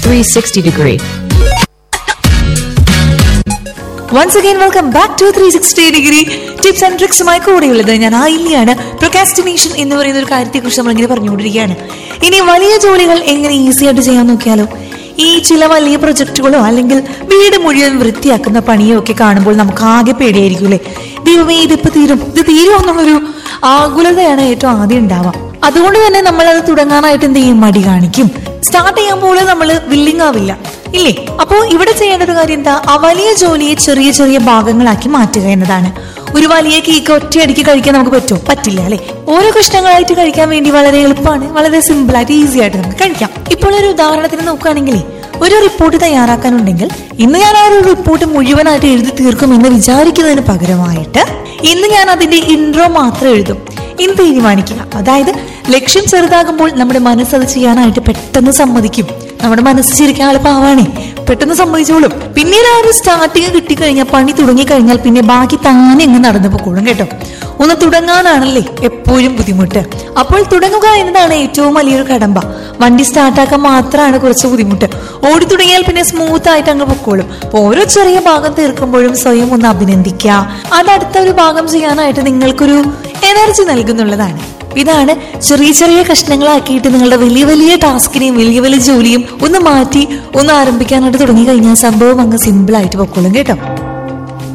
360 degree. Once again welcome back to three sixty degree tips and ട്രിക്സുമായി കൂടെയുള്ളത് ഞാൻ ആയില്യാണ് procrastination എന്ന് പറയുന്ന ഒരു കാര്യത്തെക്കുറിച്ച് നമ്മൾ ഇങ്ങനെ പറഞ്ഞുകൊണ്ടിരിക്കുകയാണ് ഇനി വലിയ ജോലികൾ എങ്ങനെ ഈസി ആയിട്ട് ചെയ്യാൻ നോക്കിയാലോ ഈ ചില വലിയ പ്രൊജക്ടുകളോ അല്ലെങ്കിൽ വീട് മുഴുവൻ വൃത്തിയാക്കുന്ന പണിയോ ഒക്കെ കാണുമ്പോൾ നമുക്ക് ആകെ പേടിയായിരിക്കും അല്ലേ ദൈവമേ ഇതിപ്പോ തീരും ഇത് തീരുമോ എന്നുള്ളൊരു ആകുലതയാണ് ഏറ്റവും ആദ്യം ഉണ്ടാവാം അതുകൊണ്ട് തന്നെ നമ്മൾ അത് തുടങ്ങാനായിട്ട് എന്ത് ചെയ്യും മടി കാണിക്കും സ്റ്റാർട്ട് ചെയ്യാൻ പോലും നമ്മൾ വില്ലിങ് ആവില്ല ഇല്ലേ അപ്പോ ഇവിടെ ചെയ്യേണ്ട ഒരു കാര്യം എന്താ ആ വലിയ ജോലിയെ ചെറിയ ചെറിയ ഭാഗങ്ങളാക്കി മാറ്റുക എന്നതാണ് ഒരു വലിയ കേക്ക് ഒറ്റയടിക്ക് കഴിക്കാൻ നമുക്ക് പറ്റുമോ പറ്റില്ല അല്ലെ ഓരോ കഷ്ണങ്ങളായിട്ട് കഴിക്കാൻ വേണ്ടി വളരെ എളുപ്പമാണ് വളരെ സിമ്പിൾ ആയിട്ട് ഈസി ആയിട്ട് നമുക്ക് കഴിക്കാം ഇപ്പോൾ ഒരു ഉദാഹരണത്തിന് നോക്കുകയാണെങ്കിൽ ഒരു റിപ്പോർട്ട് തയ്യാറാക്കാനുണ്ടെങ്കിൽ ഇന്ന് ഞാൻ ആ ഒരു റിപ്പോർട്ട് മുഴുവനായിട്ട് എഴുതി തീർക്കുമെന്ന് വിചാരിക്കുന്നതിന് പകരമായിട്ട് ഇന്ന് ഞാൻ അതിന്റെ ഇൻട്രോ മാത്രം എഴുതും ഇന്ന് തീരുമാനിക്കുക അതായത് ലക്ഷ്യം ചെറുതാകുമ്പോൾ നമ്മുടെ മനസ്സ് അത് ചെയ്യാനായിട്ട് പെട്ടെന്ന് സമ്മതിക്കും നമ്മുടെ മനസ്സ് ശരിക്കും ആള് പാവാണേ പെട്ടെന്ന് സമ്മതിച്ചോളും പിന്നീട് ആ ഒരു സ്റ്റാർട്ടിങ് കിട്ടിക്കഴിഞ്ഞാൽ പണി തുടങ്ങി കഴിഞ്ഞാൽ പിന്നെ ബാക്കി താനെ അങ്ങ് നടന്നു പോക്കോളും കേട്ടോ ഒന്ന് തുടങ്ങാനാണല്ലേ എപ്പോഴും ബുദ്ധിമുട്ട് അപ്പോൾ തുടങ്ങുക എന്നതാണ് ഏറ്റവും വലിയൊരു കടമ്പ വണ്ടി സ്റ്റാർട്ടാക്കാൻ മാത്രമാണ് കുറച്ച് ബുദ്ധിമുട്ട് ഓടി തുടങ്ങിയാൽ പിന്നെ സ്മൂത്ത് ആയിട്ട് അങ്ങ് പൊക്കോളും അപ്പൊ ഓരോ ചെറിയ ഭാഗം തീർക്കുമ്പോഴും സ്വയം ഒന്ന് അഭിനന്ദിക്കുക അത് അടുത്ത ഒരു ഭാഗം ചെയ്യാനായിട്ട് നിങ്ങൾക്കൊരു എനർജി നൽകുന്നുള്ളതാണ് ഇതാണ് ചെറിയ ചെറിയ കഷ്ണങ്ങളാക്കിയിട്ട് നിങ്ങളുടെ വലിയ വലിയ ടാസ്കിനെയും വലിയ വലിയ ജോലിയും ഒന്ന് മാറ്റി ഒന്ന് ആരംഭിക്കാനായിട്ട് തുടങ്ങി കഴിഞ്ഞാൽ സംഭവം അങ്ങ് സിമ്പിൾ ആയിട്ട് പൊക്കോളും കേട്ടോ